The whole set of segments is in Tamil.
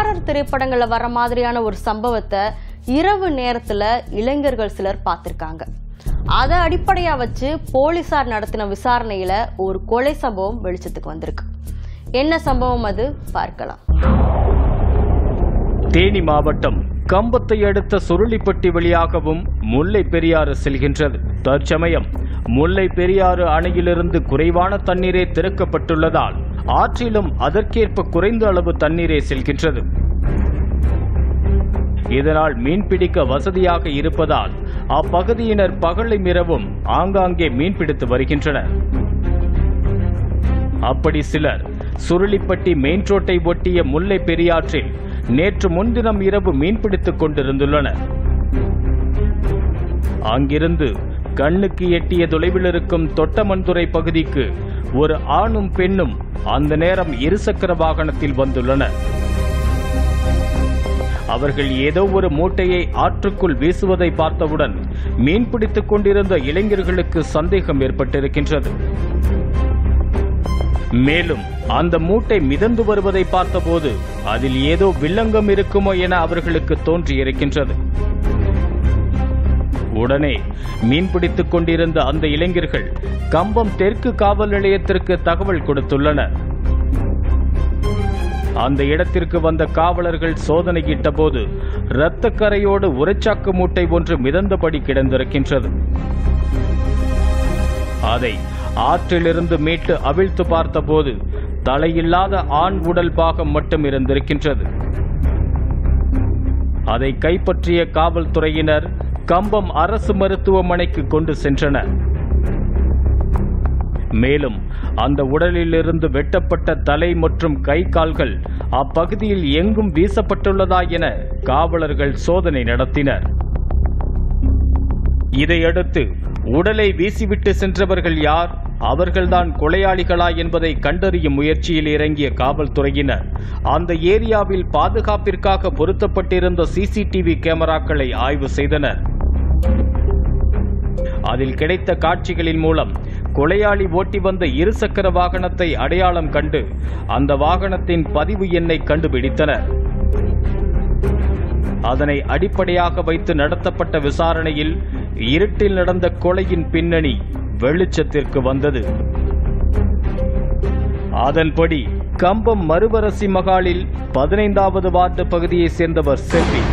ஹாரர் திரைப்படங்கள்ல வர மாதிரியான ஒரு சம்பவத்தை இரவு நேரத்துல இளைஞர்கள் சிலர் பார்த்திருக்காங்க அதை அடிப்படையா வச்சு போலீசார் நடத்தின விசாரணையில ஒரு கொலை சம்பவம் வெளிச்சத்துக்கு வந்திருக்கு என்ன சம்பவம் அது பார்க்கலாம் தேனி மாவட்டம் கம்பத்தை அடுத்த சுருளிப்பட்டி வழியாகவும் முல்லை பெரியாறு செல்கின்றது தற்சமயம் முல்லை பெரியாறு அணையிலிருந்து குறைவான தண்ணீரே திறக்கப்பட்டுள்ளதால் ஆற்றிலும் அதற்கேற்ப குறைந்த அளவு தண்ணீரே செல்கின்றது இதனால் மீன்பிடிக்க வசதியாக இருப்பதால் அப்பகுதியினர் பகலும் இரவும் ஆங்காங்கே மீன்பிடித்து வருகின்றனர் அப்படி சிலர் சுருளிப்பட்டி மெயின் ரோட்டை ஒட்டிய முல்லை பெரியாற்றில் நேற்று முன்தினம் இரவு மீன்பிடித்துக் கொண்டிருந்துள்ளனர் அங்கிருந்து கண்ணுக்கு எட்டிய தொலைவில் இருக்கும் தொட்டமன்துறை பகுதிக்கு ஒரு ஆணும் பெண்ணும் அந்த நேரம் இருசக்கர வாகனத்தில் வந்துள்ளனர் அவர்கள் ஏதோ ஒரு மூட்டையை ஆற்றுக்குள் வீசுவதை பார்த்தவுடன் மீன்பிடித்துக் கொண்டிருந்த இளைஞர்களுக்கு சந்தேகம் ஏற்பட்டிருக்கின்றது மேலும் அந்த மூட்டை மிதந்து வருவதை பார்த்தபோது அதில் ஏதோ வில்லங்கம் இருக்குமோ என அவர்களுக்கு தோன்றியிருக்கின்றது உடனே மீன்பிடித்துக் கொண்டிருந்த அந்த இளைஞர்கள் கம்பம் தெற்கு காவல் நிலையத்திற்கு தகவல் கொடுத்துள்ளனர் அந்த இடத்திற்கு வந்த காவலர்கள் சோதனையிட்ட போது இரத்த கரையோடு உரைச்சாக்கு மூட்டை ஒன்று மிதந்தபடி கிடந்திருக்கின்றது அதை ஆற்றிலிருந்து மீட்டு அவிழ்த்து பார்த்தபோது தலையில்லாத ஆண் உடல் பாகம் மட்டும் இருந்திருக்கின்றது அதை கைப்பற்றிய காவல்துறையினர் கம்பம் அரசு மருத்துவமனைக்கு கொண்டு சென்றனர் மேலும் அந்த உடலிலிருந்து வெட்டப்பட்ட தலை மற்றும் கை கால்கள் அப்பகுதியில் எங்கும் வீசப்பட்டுள்ளதா என காவலர்கள் சோதனை நடத்தினர் இதையடுத்து உடலை வீசிவிட்டு சென்றவர்கள் யார் அவர்கள்தான் கொலையாளிகளா என்பதை கண்டறியும் முயற்சியில் இறங்கிய காவல்துறையினர் அந்த ஏரியாவில் பாதுகாப்பிற்காக பொருத்தப்பட்டிருந்த சிசிடிவி கேமராக்களை ஆய்வு செய்தனர் அதில் கிடைத்த காட்சிகளின் மூலம் கொலையாளி ஓட்டி வந்த இருசக்கர வாகனத்தை அடையாளம் கண்டு அந்த வாகனத்தின் பதிவு எண்ணை கண்டுபிடித்தனர் அதனை அடிப்படையாக வைத்து நடத்தப்பட்ட விசாரணையில் இருட்டில் நடந்த கொலையின் பின்னணி வெளிச்சத்திற்கு வந்தது அதன்படி கம்பம் மறுவரசி மகாலில் பதினைந்தாவது வார்டு பகுதியைச் சேர்ந்தவர் செல்வி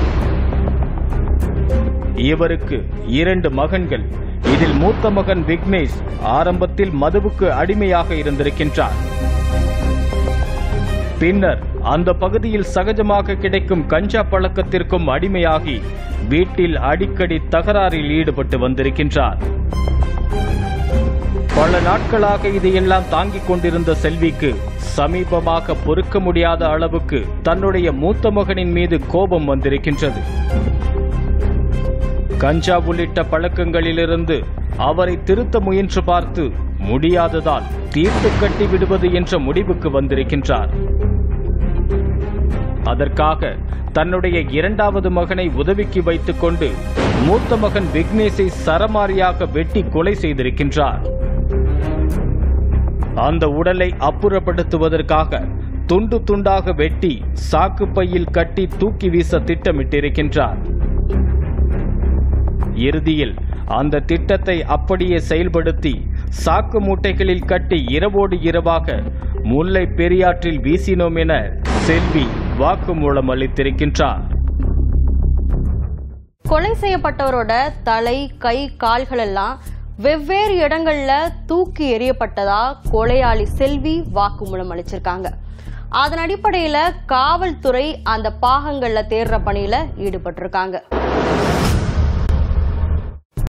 இவருக்கு இரண்டு மகன்கள் இதில் மூத்த மகன் விக்னேஷ் ஆரம்பத்தில் மதுவுக்கு அடிமையாக இருந்திருக்கின்றார் பின்னர் அந்த பகுதியில் சகஜமாக கிடைக்கும் கஞ்சா பழக்கத்திற்கும் அடிமையாகி வீட்டில் அடிக்கடி தகராறில் ஈடுபட்டு வந்திருக்கின்றார் பல நாட்களாக இதையெல்லாம் தாங்கிக் கொண்டிருந்த செல்விக்கு சமீபமாக பொறுக்க முடியாத அளவுக்கு தன்னுடைய மூத்த மகனின் மீது கோபம் வந்திருக்கின்றது கஞ்சா உள்ளிட்ட பழக்கங்களிலிருந்து அவரை திருத்த முயன்று பார்த்து முடியாததால் தீர்த்து கட்டி விடுவது என்ற முடிவுக்கு வந்திருக்கின்றார் அதற்காக தன்னுடைய இரண்டாவது மகனை உதவிக்கு வைத்துக் கொண்டு மூத்த மகன் விக்னேஷை சரமாரியாக வெட்டி கொலை செய்திருக்கின்றார் அந்த உடலை அப்புறப்படுத்துவதற்காக துண்டு துண்டாக வெட்டி சாக்கு பையில் கட்டி தூக்கி வீச திட்டமிட்டிருக்கின்றார் இறுதியில் அந்த திட்டத்தை அப்படியே செயல்படுத்தி சாக்கு மூட்டைகளில் கட்டி இரவோடு இரவாக முல்லை பெரியாற்றில் வீசினோம் என செல்வி வாக்குமூலம் அளித்திருக்கின்றார் கொலை செய்யப்பட்டவரோட தலை கை கால்கள் எல்லாம் வெவ்வேறு இடங்கள்ல தூக்கி எறியப்பட்டதா கொலையாளி செல்வி வாக்குமூலம் அளிச்சிருக்காங்க அதன் அடிப்படையில காவல்துறை அந்த பாகங்கள்ல தேடுற பணியில ஈடுபட்டிருக்காங்க